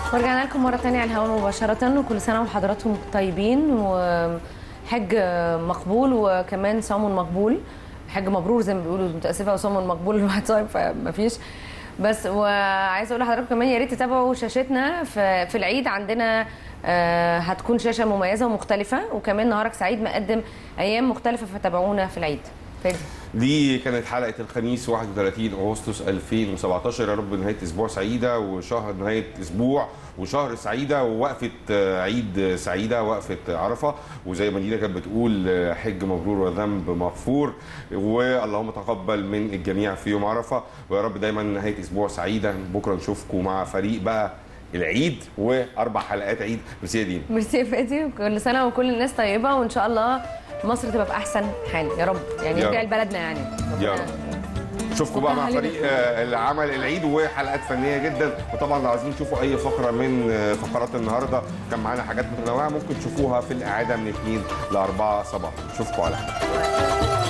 ورجعنا لكم مرة تانية على الهواء مباشرة وكل سنة وحضراتكم طيبين وحج مقبول وكمان صوم مقبول حج مبرور زي ما بيقولوا متأسفة وصوم مقبول الواحد صايم فمفيش بس وعايزه اقول لحضراتكم كمان يا ريت تتابعوا شاشتنا في, في العيد عندنا آه، هتكون شاشه مميزه ومختلفه وكمان نهارك سعيد مقدم ايام مختلفه فتابعونا في العيد فادي دي كانت حلقه الخميس 31 اغسطس 2017 يا رب نهايه اسبوع سعيده وشهر نهايه اسبوع وشهر سعيده ووقفه آه، عيد سعيده وقفه عرفه وزي ما دينا كانت بتقول آه، حج مبرور وذنب مغفور واللهم تقبل من الجميع في يوم عرفه ويا رب دايما نهايه اسبوع سعيده بكره نشوفكم مع فريق بقى العيد واربع حلقات عيد ميرسي يا دينا ميرسي يا فادي وكل سنه وكل الناس طيبه وان شاء الله مصر تبقى في احسن حال يا رب يعني يا يرجع رب. لبلدنا يعني يا رب. نشوفكم بقى مع علينا. فريق آه، العمل العيد وحلقات فنيه جدا وطبعا لو عايزين تشوفوا اي فقره من آه، فقرات النهارده كان معانا حاجات متنوعه ممكن تشوفوها في الاعاده من 2 ل 4 صباحا نشوفكم على خير